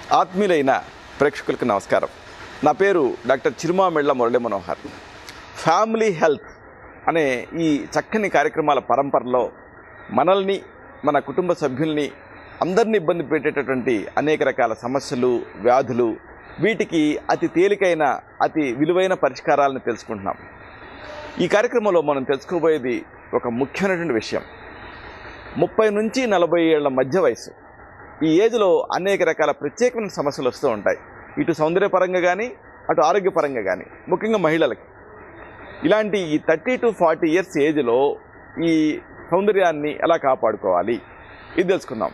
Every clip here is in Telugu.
ఆత్మీయులైన ప్రేక్షకులకు నమస్కారం నా పేరు doctor Chirumamilla Murali Manohar family health అనే ఈ చక్కని కార్యక్రమాల పరంపరలో మనల్ని మన కుటుంబ సభ్యుల్ని అందరినీ ఇబ్బంది పెట్టేటటువంటి అనేక రకాల సమస్యలు వ్యాధులు వీటికి అతి తేలికైన అతి విలువైన పరిష్కారాలను తెలుసుకుంటున్నాం ఈ కార్యక్రమంలో మనం తెలుసుకోబోయేది ఒక ముఖ్యమైనటువంటి విషయం ముప్పై నుంచి నలభై ఏళ్ల మధ్య వయసు ఈ ఏజ్లో అనేక రకాల ప్రత్యేకమైన సమస్యలు వస్తూ ఉంటాయి ఇటు సౌందర్యపరంగా కానీ అటు ఆరోగ్యపరంగా కానీ ముఖ్యంగా మహిళలకి ఇలాంటి ఈ థర్టీ టు ఫార్టీ ఇయర్స్ ఏజ్లో ఈ సౌందర్యాన్ని ఎలా కాపాడుకోవాలి ఇది తెలుసుకుందాం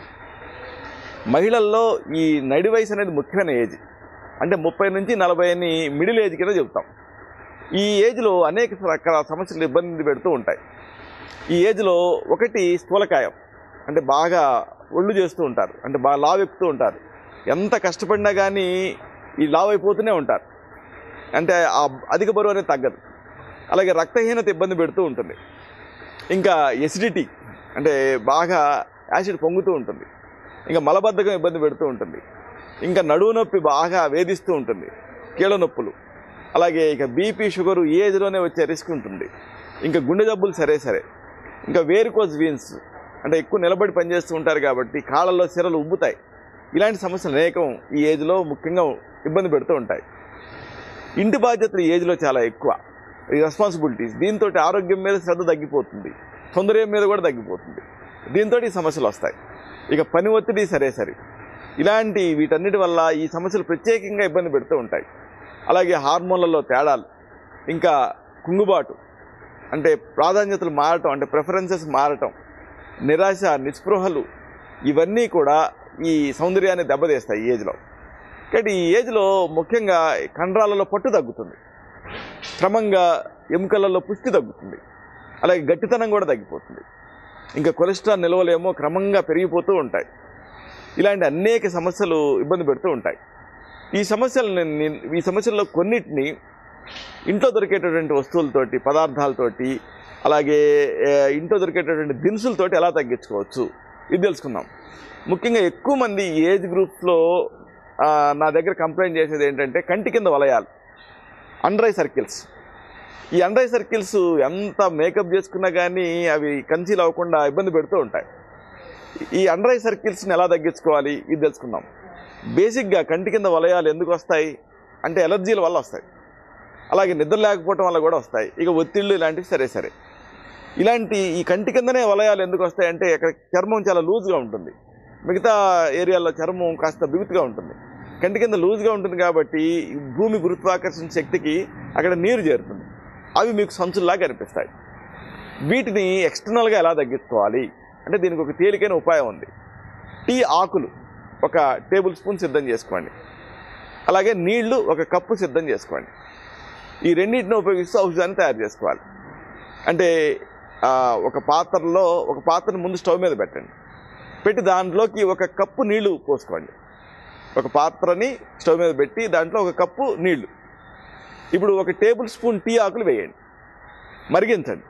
మహిళల్లో ఈ నడి వయసు అనేది ముఖ్యమైన ఏజ్ అంటే ముప్పై నుంచి నలభై అని మిడిల్ ఏజ్ కింద చెబుతాం ఈ ఏజ్లో అనేక రకాల సమస్యలు ఇబ్బంది పెడుతూ ఉంటాయి ఈ ఏజ్లో ఒకటి స్థూలకాయం అంటే బాగా ఒళ్ళు చేస్తూ ఉంటారు అంటే బాగా లావు ఎక్కుతూ ఉంటారు ఎంత కష్టపడినా కానీ ఈ లావు అయిపోతూనే ఉంటారు అంటే ఆ అధిక బరువు అనేది తగ్గదు అలాగే రక్తహీనత ఇబ్బంది పెడుతూ ఉంటుంది ఇంకా ఎసిడిటీ అంటే బాగా యాసిడ్ పొంగుతూ ఉంటుంది ఇంకా మలబద్ధకం ఇబ్బంది పెడుతూ ఉంటుంది ఇంకా నడువు నొప్పి బాగా వేధిస్తూ ఉంటుంది కీళ్ళ నొప్పులు అలాగే ఇక బీపీ షుగరు ఈ ఏజ్లోనే వచ్చే రిస్క్ ఉంటుంది ఇంకా గుండె జబ్బులు సరే సరే ఇంకా వేరుకోజ్ వీన్స్ అంటే ఎక్కువ నిలబడి పనిచేస్తూ ఉంటారు కాబట్టి కాళ్ళల్లో సిరలు ఉబ్బుతాయి ఇలాంటి సమస్యలు అనేకం ఈ ఏజ్లో ముఖ్యంగా ఇబ్బంది పెడుతూ ఉంటాయి ఇంటి బాధ్యతలు ఈ ఏజ్లో చాలా ఎక్కువ ఈ రెస్పాన్సిబిలిటీస్ దీంతో ఆరోగ్యం మీద శ్రద్ధ తగ్గిపోతుంది సౌందర్యం మీద కూడా తగ్గిపోతుంది దీంతో ఈ సమస్యలు వస్తాయి ఇక పని ఒత్తిడి సరే సరే ఇలాంటి వీటన్నిటి వల్ల ఈ సమస్యలు ప్రత్యేకంగా ఇబ్బంది పెడుతూ ఉంటాయి అలాగే హార్మోన్లలో తేడాలు ఇంకా కుంగుబాటు అంటే ప్రాధాన్యతలు మారటం అంటే ప్రిఫరెన్సెస్ మారటం నిరాశ నిస్పృహలు ఇవన్నీ కూడా ఈ సౌందర్యాన్ని దెబ్బతీస్తాయి ఈ ఏజ్లో కాబట్టి ఈ ఏజ్లో ముఖ్యంగా కండరాలలో పట్టు తగ్గుతుంది క్రమంగా ఎముకలలో పుష్టి తగ్గుతుంది అలాగే గట్టితనం కూడా తగ్గిపోతుంది ఇంకా కొలెస్ట్రాల్ నిల్వలేమో క్రమంగా పెరిగిపోతూ ఉంటాయి ఇలాంటి అనేక సమస్యలు ఇబ్బంది పెడుతూ ఉంటాయి ఈ సమస్యలను నేను- ఈ సమస్యల్లో కొన్నిటిని ఇంట్లో దొరికేటటువంటి వస్తువులతోటి పదార్థాలతోటి అలాగే ఏ, ఇంట్లో దొరికేటటువంటి దినుసులతోటి ఎలా తగ్గించుకోవచ్చు ఇది తెలుసుకుందాం ముఖ్యంగా ఎక్కువ మంది ఈ ఏజ్ గ్రూప్స్లో ఆ, నా దగ్గర కంప్లైంట్ చేసేది ఏంటంటే కంటి కింద వలయాలు అండర్ ఐ సర్కిల్స్ ఈ అండర్ ఐ సర్కిల్స్ ఎంత మేకప్ చేసుకున్నా కానీ అవి కన్సీల్ అవ్వకుండా ఇబ్బంది పెడుతూ ఉంటాయి ఈ అండర్ ఐ సర్కిల్స్ని ఎలా తగ్గించుకోవాలి ఇది తెలుసుకుందాం బేసిక్గా కంటి కింద వలయాలు ఎందుకు వస్తాయి అంటే ఎలర్జీల వల్ల వస్తాయి అలాగే నిద్ర లేకపోవటం వల్ల కూడా వస్తాయి ఇక ఒత్తిళ్ళు ఇలాంటివి సరే సరే ఇలాంటి ఈ కంటి కిందనే వలయాలు ఎందుకు వస్తాయంటే అక్కడ చర్మం చాలా లూజ్గా ఉంటుంది మిగతా ఏరియాల్లో చర్మం కాస్త బిగుతుగా ఉంటుంది కంటి కింద లూజ్గా ఉంటుంది కాబట్టి ఈ భూమి గురుత్వాకర్షణ శక్తికి అక్కడ నీరు చేరుతుంది అవి మీకు సంచుల్లా కనిపిస్తాయి వీటిని ఎక్స్టర్నల్గా ఎలా తగ్గించుకోవాలి అంటే దీనికి ఒక తేలికైన ఉపాయం ఉంది టీ ఆకులు ఒక టేబుల్ స్పూన్ సిద్ధం చేసుకోండి అలాగే నీళ్లు ఒక కప్పు సిద్ధం చేసుకోండి ఈ రెండింటిని ఉపయోగిస్తూ ఔషధాన్ని తయారు చేసుకోవాలి అంటే ఆ, ఒక పాత్రలో ఒక పాత్రను ముందు స్టవ్ మీద పెట్టండి పెట్టి దాంట్లోకి ఒక కప్పు నీళ్లు పోసుకోండి ఒక పాత్రని స్టవ్ మీద పెట్టి దాంట్లో ఒక కప్పు నీళ్లు ఇప్పుడు ఒక టేబుల్ స్పూన్ టీ ఆకులు వేయండి మరిగించండి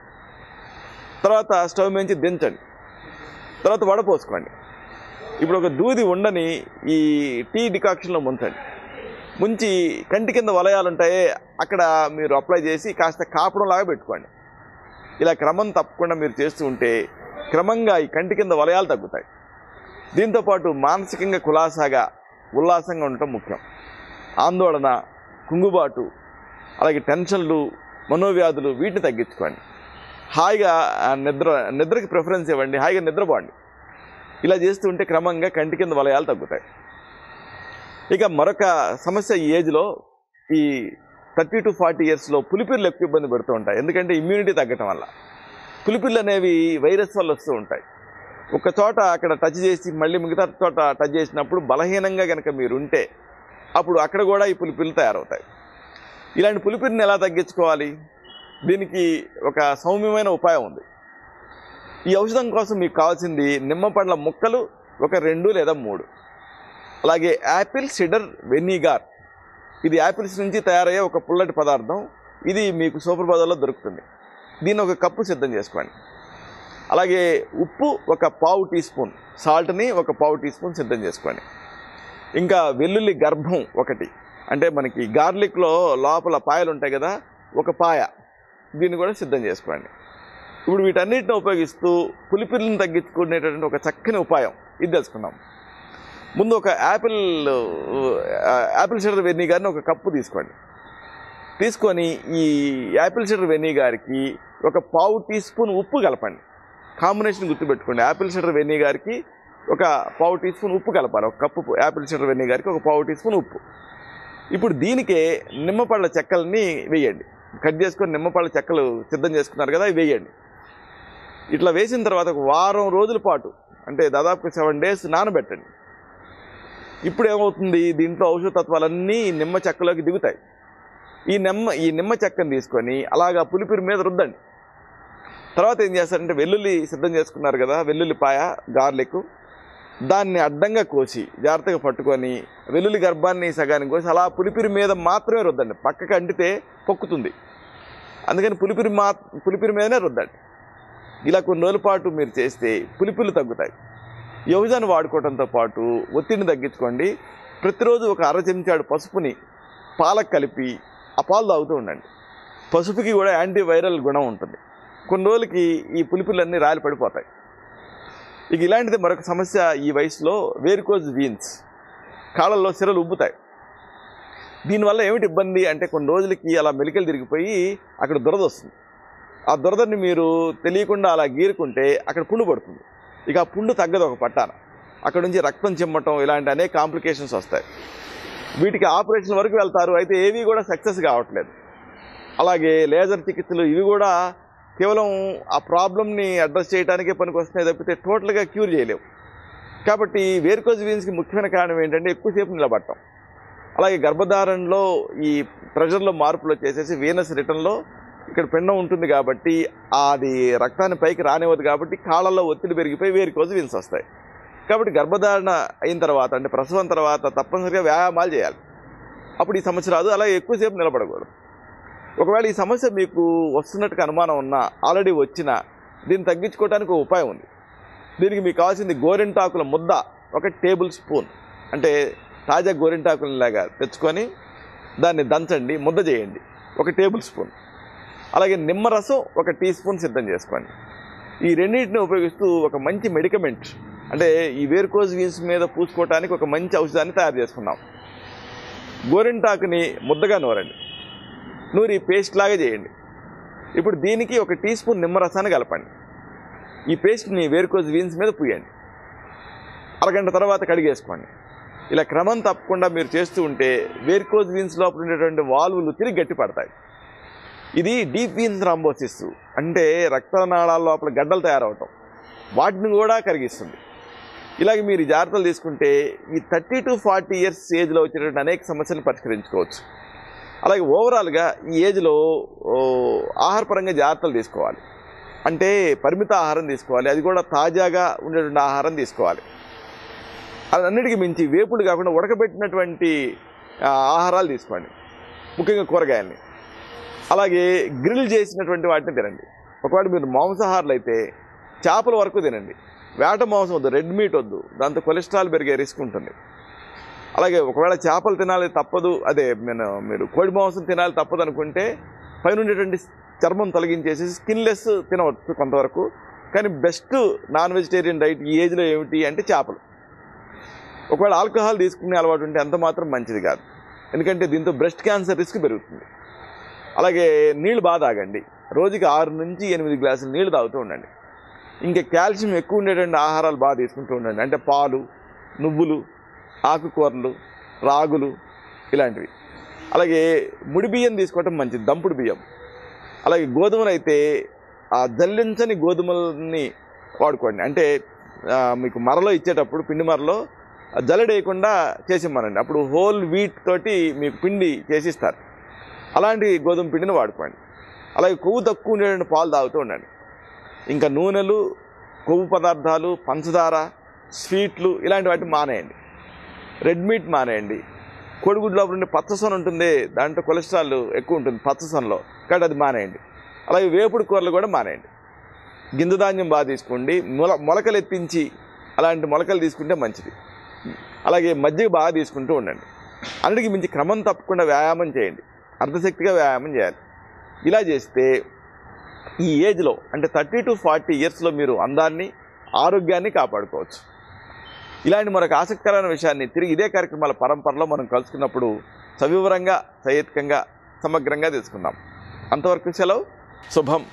తర్వాత స్టవ్ నుంచి దించండి తర్వాత వడపోసుకోండి ఇప్పుడు ఒక దూది ఉండని ఈ టీ డికాక్షన్లో ముంచండి ముంచి కంటి కింద వలయాలు ఉంటాయే అక్కడ మీరు అప్లై చేసి కాస్త కాపడం లాగా పెట్టుకోండి ఇలా క్రమం తప్పకుండా మీరు చేస్తూ ఉంటే క్రమంగా ఈ కంటి కింద వలయాలు తగ్గుతాయి దీంతోపాటు మానసికంగా కులాసాగా ఉల్లాసంగా ఉండటం ముఖ్యం ఆందోళన కుంగుబాటు అలాగే టెన్షన్లు మనోవ్యాధులు వీటిని తగ్గించుకోండి హాయిగా ఆ, నిద్ర నిద్రకి ప్రిఫరెన్స్ ఇవ్వండి హాయిగా నిద్రపోండి ఇలా చేస్తూ ఉంటే క్రమంగా కంటి కింద వలయాలు తగ్గుతాయి ఇక మరొక సమస్య ఈ ఏజ్లో ఈ థర్టీ టు ఫార్టీ ఇయర్స్లో పులిపిర్లు ఎక్కువ ఇబ్బంది పెడుతూ ఉంటాయి ఎందుకంటే ఇమ్యూనిటీ తగ్గటం వల్ల పులిపిర్లు అనేవి వైరస్ వల్ల వస్తూ ఉంటాయి ఒక చోట అక్కడ టచ్ చేసి మళ్ళీ మిగతా చోట టచ్ చేసినప్పుడు బలహీనంగా కనుక మీరు ఉంటే అప్పుడు అక్కడ కూడా ఈ పులిపిర్లు తయారవుతాయి ఇలాంటి పులిపిరిని ఎలా తగ్గించుకోవాలి దీనికి ఒక సౌమ్యమైన ఉపాయం ఉంది ఈ ఔషధం కోసం మీకు కావాల్సింది నిమ్మ పండ్ల ముక్కలు ఒక రెండు లేదా మూడు అలాగే యాపిల్ సిడర్ వెనిగార్ ఇది యాపిల్స్ నుంచి తయారయ్యే ఒక పుల్లటి పదార్థం ఇది మీకు సూపర్ బజార్లో దొరుకుతుంది దీన్ని ఒక కప్పు సిద్ధం చేసుకోండి అలాగే ఉప్పు ఒక పావు టీ స్పూన్ సాల్ట్ని ఒక పావు టీ స్పూన్ సిద్ధం చేసుకోండి ఇంకా వెల్లుల్లి గర్భం ఒకటి అంటే మనకి గార్లిక్లో లోపల పాయలు ఉంటాయి కదా ఒక పాయ దీన్ని కూడా సిద్ధం చేసుకోండి ఇప్పుడు వీటన్నిటిని ఉపయోగిస్తూ పులిపిల్లను తగ్గించుకునేటటువంటి ఒక చక్కని ఉపాయం ఇది తెలుసుకున్నాం ముందు ఒక యాపిల్ ఆ, యాపిల్ సిడర్ వెనిగర్ని ఒక కప్పు తీసుకోండి తీసుకొని ఈ యాపిల్ సిడర్ వెనిగర్కి ఒక పావు టీ స్పూన్ ఉప్పు కలపండి కాంబినేషన్ గుర్తుపెట్టుకోండి యాపిల్ సిడర్ వెనిగర్కి ఒక పావు టీ స్పూన్ ఉప్పు కలపాలి ఒక కప్పు యాపిల్ సిడర్ వెనిగర్కి ఒక పావు టీ స్పూన్ ఉప్పు ఇప్పుడు దీనికే నిమ్మపళ్ళ చెక్కల్ని వేయండి కట్ చేసుకొని నిమ్మపళ్ళ చెక్కలు సిద్ధం చేసుకున్నారు కదా అవి వేయండి ఇట్లా వేసిన తర్వాత ఒక వారం రోజుల పాటు అంటే దాదాపు సెవెన్ డేస్ నానబెట్టండి ఇప్పుడు ఏమవుతుంది దీంట్లో ఔషధ తత్వాలన్నీ నిమ్మ చెక్కలోకి దిగుతాయి ఈ నిమ్మ ఈ నిమ్మ చెక్కను తీసుకొని అలాగా పులిపిరి మీద రుద్దండి తర్వాత ఏం చేస్తారంటే వెల్లుల్లి సిద్ధం చేసుకున్నారు కదా వెల్లుల్లిపాయ గార్లిక్ దాన్ని అడ్డంగా కోసి జాగ్రత్తగా పట్టుకొని వెల్లుల్లి గర్భాన్ని సగానికి కోసి అలా పులిపిరి మీద మాత్రమే రుద్దండి పక్కకి అంటితే పొక్కుతుంది అందుకని పులిపిరి మా పులిపిరి మీదనే రుద్దండి ఇలా కొన్ని రోజుల పాటు మీరు చేస్తే పులిపిలు తగ్గుతాయి ఈ ఔషధాన్ని వాడుకోవడంతో పాటు ఒత్తిడిని తగ్గించుకోండి ప్రతిరోజు ఒక అర చెంచాడు పసుపుని పాలకు కలిపి ఆ పాలు తాగుతూ ఉండండి పసుపుకి కూడా యాంటీవైరల్ గుణం ఉంటుంది కొన్ని రోజులకి ఈ పులిపిలన్నీ రాలి పడిపోతాయి ఇక ఇలాంటిది మరొక సమస్య ఈ వయసులో వేరుకోజ్ వీన్స్ కాళ్ళల్లో సిరలు ఉబ్బుతాయి దీనివల్ల ఏమిటి ఇబ్బంది అంటే కొన్ని రోజులకి అలా మెలికలు తిరిగిపోయి అక్కడ దురద వస్తుంది ఆ దురదని మీరు తెలియకుండా అలా గీరుకుంటే అక్కడ పుండు పడుతుంది ఇక ఆ పుండు తగ్గదు ఒక పట్టాన అక్కడ నుంచి రక్తం చిమ్మటం ఇలాంటి అనేక కాంప్లికేషన్స్ వస్తాయి వీటికి ఆపరేషన్ వరకు వెళ్తారు అయితే ఏవి కూడా సక్సెస్ కావట్లేదు అలాగే లేజర్ చికిత్సలు ఇవి కూడా కేవలం ఆ ప్రాబ్లమ్ని అడ్రస్ చేయడానికే పనికి వస్తున్నాయి తప్పితే టోటల్గా క్యూర్ చేయలేవు కాబట్టి వేరుకోజ్ వీన్స్కి ముఖ్యమైన కారణం ఏంటంటే ఎక్కువసేపు నిలబడటం అలాగే గర్భధారణలో ఈ ప్రెషర్లో మార్పులు వచ్చేసేసి వీనస్ రిటర్న్లో ఇక్కడ పిండం ఉంటుంది కాబట్టి అది రక్తాన్ని పైకి రానివ్వదు కాబట్టి కాళ్ళల్లో ఒత్తిడి పెరిగిపోయి వేరుకోజ్ వీన్స్ వస్తాయి కాబట్టి గర్భధారణ అయిన తర్వాత అంటే ప్రసవం తర్వాత తప్పనిసరిగా వ్యాయామాలు చేయాలి అప్పుడు ఈ సమస్య రాదు అలాగే ఎక్కువసేపు నిలబడకూడదు ఒకవేళ ఈ సమస్య మీకు వస్తున్నట్టుగా అనుమానం ఉన్నా ఆల్రెడీ వచ్చినా దీన్ని తగ్గించుకోవడానికి ఒక ఉపాయం ఉంది దీనికి మీకు కావాల్సింది గోరింటాకుల ముద్ద ఒక టేబుల్ స్పూన్ అంటే తాజా గోరింటాకులలాగా తెచ్చుకొని దాన్ని దంచండి ముద్ద చేయండి ఒక టేబుల్ స్పూన్ అలాగే నిమ్మరసం ఒక టీ స్పూన్ సిద్ధం చేసుకోండి ఈ రెండింటిని ఉపయోగిస్తూ ఒక మంచి మెడికమెంట్ అంటే ఈ వేర్కోజ్ వీన్స్ మీద పూసుకోవటానికి ఒక మంచి ఔషధాన్ని తయారు చేసుకున్నాం గోరింటాకుని ముద్దగా నూరండి నూరి పేస్ట్ లాగా చేయండి ఇప్పుడు దీనికి ఒక టీ స్పూన్ నిమ్మరసాన్ని కలపండి ఈ పేస్ట్ని వేరుకోజ్ వీన్స్ మీద పూయండి అరగంట తర్వాత కడిగేసుకోండి ఇలా క్రమం తప్పకుండా మీరు చేస్తూ ఉంటే వేర్కోజ్ వీన్స్ లోపల ఉండేటువంటి వాల్వులు తిరిగి గట్టి పడతాయి ఇది డీప్ వీన్స్ థ్రాంబోసిస్ అంటే రక్తనాళాల లోపల గడ్డలు తయారవటం వాటిని కూడా కరిగిస్తుంది ఇలాగే మీరు ఈ జాగ్రత్తలు తీసుకుంటే ఈ థర్టీ టు ఫార్టీ ఇయర్స్ ఏజ్లో వచ్చేటువంటి అనేక సమస్యలను పరిష్కరించుకోవచ్చు అలాగే ఓవరాల్గా ఈ ఏజ్లో ఓ, ఆహారపరంగా జాగ్రత్తలు తీసుకోవాలి అంటే పరిమిత ఆహారం తీసుకోవాలి అది కూడా తాజాగా ఉండేటువంటి ఆహారం తీసుకోవాలి అన్నిటికీ మించి వేపుడు కాకుండా ఉడకబెట్టినటువంటి ఆ, ఆహారాలు తీసుకోండి ముఖ్యంగా కూరగాయల్ని అలాగే గ్రిల్ చేసినటువంటి వాటిని తినండి ఒకవేళ మీరు మాంసాహారులు అయితే చేపల వరకు తినండి వేట మాంసం వద్దు రెడ్ మీట్ వద్దు దాంతో కొలెస్ట్రాల్ పెరిగే రిస్క్ ఉంటుంది అలాగే ఒకవేళ చేపలు తినాలి తప్పదు అదే నేను మీరు కోడి మాంసం తినాలి తప్పదు అనుకుంటే పైన ఉండేటువంటి చర్మం తొలగించేసి స్కిన్లెస్ తినవచ్చు కొంతవరకు కానీ బెస్ట్ నాన్ వెజిటేరియన్ డైట్ ఈ ఏజ్లో ఏమిటి అంటే చేపలు ఒకవేళ ఆల్కహాల్ తీసుకునే అలవాటు ఉంటే అంత మాత్రం మంచిది కాదు ఎందుకంటే దీంతో బ్రెస్ట్ క్యాన్సర్ రిస్క్ పెరుగుతుంది అలాగే నీళ్ళు బాగా తాగండి రోజుకి ఆరు నుంచి ఎనిమిది గ్లాసులు నీళ్ళు తాగుతూ ఉండండి ఇంకా కాల్షియం ఎక్కువ ఉండేటువంటి ఆహారాలు బాగా తీసుకుంటూ ఉండండి అంటే పాలు నువ్వులు ఆకుకూరలు రాగులు ఇలాంటివి అలాగే ముడి బియ్యం తీసుకోవటం మంచిది దంపుడు బియ్యం అలాగే గోధుమలు అయితే ఆ జల్లించని గోధుమల్ని వాడుకోండి అంటే ఆ, మీకు మరలో ఇచ్చేటప్పుడు పిండి మరలో ఆ జల్లెడేయకుండా చేసిమ్మనండి అప్పుడు హోల్ వీట్ తోటి మీకు పిండి చేసిస్తారు అలాంటి గోధుమ పిండిని వాడుకోండి అలాగే కొవ్వు తక్కువ ఉండేటువంటి పాలు తాగుతూ ఉండండి ఇంకా నూనెలు కొవ్వు పదార్థాలు పంచదార స్వీట్లు ఇలాంటి వాటిని మానేయండి రెడ్ మీట్ మానేయండి కోడిగుడ్డు లోపల ఉండే పచ్చసొన ఉంటుంది దాంట్లో కొలెస్ట్రాల్ ఎక్కువ ఉంటుంది పచ్చసొనలో కాబట్టి అది మానేయండి అలాగే వేపుడు కూరలు కూడా మానేయండి గింజ ధాన్యం బాగా తీసుకోండి మొల మొలకలు ఎత్తించి అలాంటి మొలకలు తీసుకుంటే మంచిది అలాగే మజ్జిగ బాగా తీసుకుంటూ ఉండండి అన్నిటికీ మించి క్రమం తప్పకుండా వ్యాయామం చేయండి అర్ధశక్తిగా వ్యాయామం చేయాలి ఇలా చేస్తే ఈ ఏజ్లో అంటే థర్టీ టు ఫార్టీ ఇయర్స్లో మీరు అందాన్ని ఆరోగ్యాన్ని కాపాడుకోవచ్చు ఇలాంటి మరొక ఆసక్తికరమైన విషయాన్ని తిరిగి ఇదే కార్యక్రమాల పరంపరలో మనం కలుసుకున్నప్పుడు సవివరంగా సహేతుకంగా సమగ్రంగా తెలుసుకుందాం అంతవరకు సెలవు శుభం